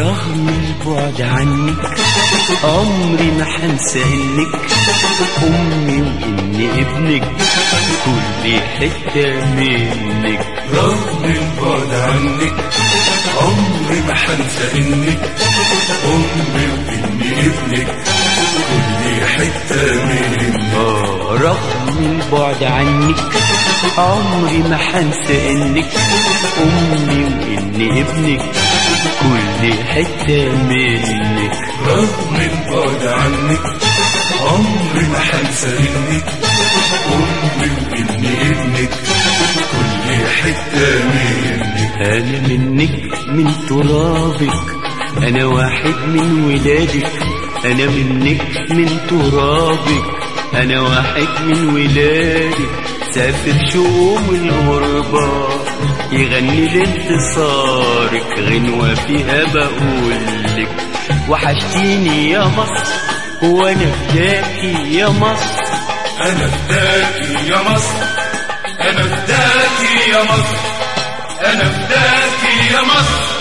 رغم البعد عنك عمري ما حنسى انك امي واني ابنك كل حته منك رغم البعد عنك عمري ما حنسى انك امي واني ابنك كل حته منك آه رغم البعد عنك عمري ما حنسى انك امي واني ابنك كل حته منك رغم البعد عنك عمري ما حنسى انك امي واني ابنك كل حته منك انا منك من ترابك انا واحد من ولادك انا منك من ترابك انا واحد من ولادك سافر شؤوم الغربة يغني لانتصارك غنوة فيها بقولك وحشتيني يا مصر وانا فداكي يا مصر انا فداكي يا مصر انا فداكي يا مصر انا فداكي يا مصر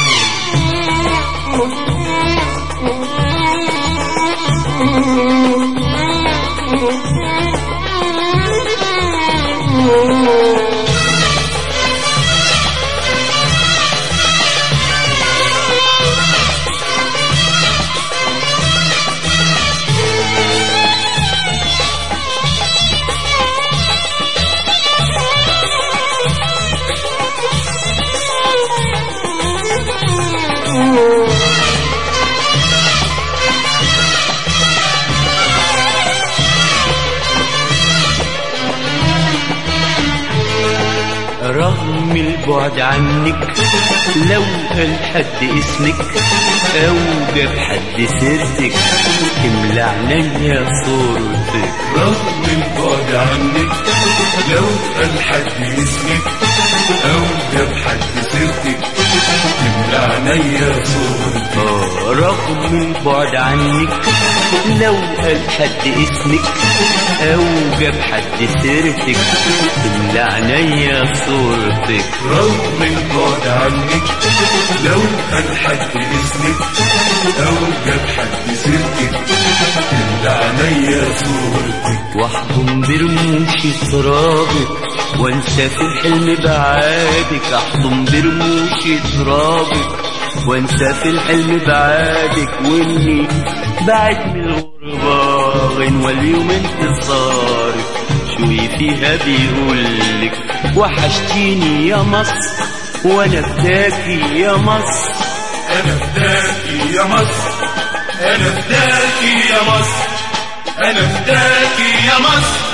رغم البعد عنك لو قال حد اسمك او جاب حد سيرتك تملى عينيا صورتك رغم البعد عنك لو قال حد اسمك او جاب حد سيرتك تملى عينيا صورتك آه رغم البعد عنك لو قال حد اسمك او جاب حد سيرتك تملى عينيا صورتك رغم البعد عنك لو قال حد اسمك او جاب حد سيرتك تملى عينيا صورتك واحضن برموش ترابك وانسى في الحلم بعادك احضن برموش ترابك وانسى في الحلم بعادك واني بعد من الغربة غنوة اليوم انتصارك شوي فيها بيقولك وحشتيني يا مصر وانا فداكي يا مصر انا فداكي يا مصر انا فداكي يا مصر انا فداكي يا مصر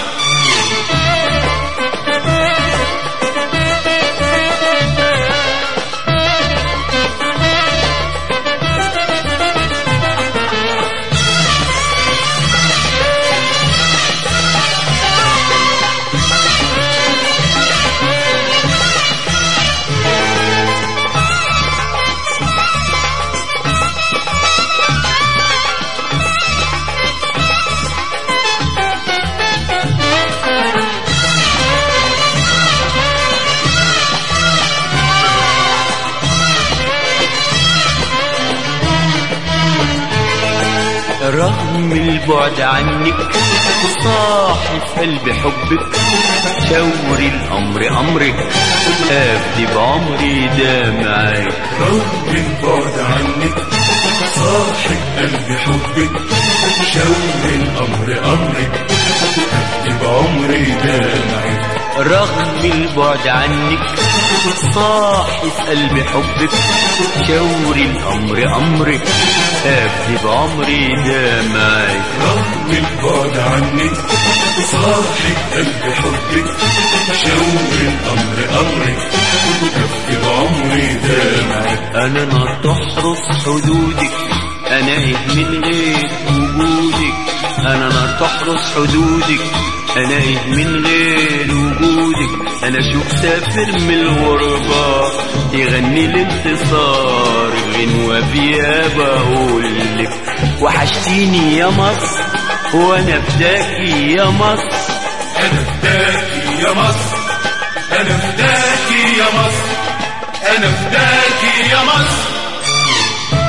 رغم البعد عنك صاحي في قلب حبك شوري الأمر أمرك أفدي بعمري ده معاك رغم البعد عنك صاحب قلبي حبك شور الامر امرك هكتب عمري دامعك رغم البعد عنك صاحي في قلب حبك شوري الأمر أمرك أفدي بعمري ده معاك رغم البعد عنك صاحب قلبي حبك شور الامر امرك هكتب عمري دامعك أنا نار تحرس حدودك أنا إيه من غير وجودك أنا نار تحرس حدودك أنا إيه من غير وجودك أنا شوف سافر من الغربة يغني الانتصار غنوة فيها بقولك وحشتيني يا مصر وأنا فداكي يا مصر انا فداكي يا مصر انا فداكي يا مصر انا فداكي يا مصر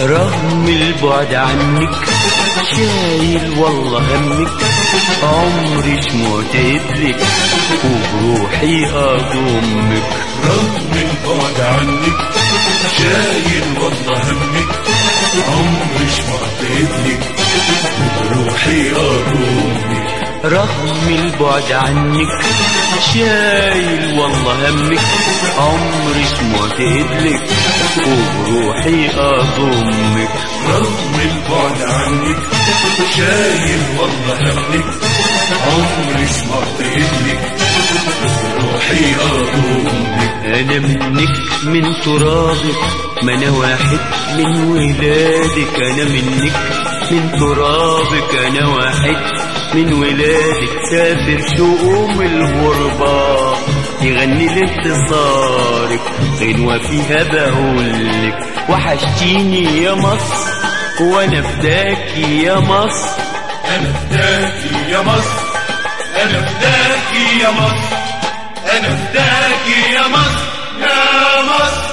رغم البعد عنك شايل والله همك عمري شموت لك وبروحي أضمك رغم البعد عنك شايل والله همك عمري شمعت لك وبروحي أضمك رغم البعد عنك شايل والله همك عمري شموت لك وبروحي أضمك رغم البعد عنك شايل والله همك عمري شمعت لك وبروحي أضمك أنا منك من ترابك ما أنا واحد من ولادك أنا منك من ترابك أنا واحد من ولادك سافر شؤوم الغربة يغني لانتصارك غنوة فيها بقولك وحشتيني يا مصر وأنا فداكي يا مصر أنا فداكي يا مصر أنا فداكي يا مصر أنا فداكي يا مصر يا مصر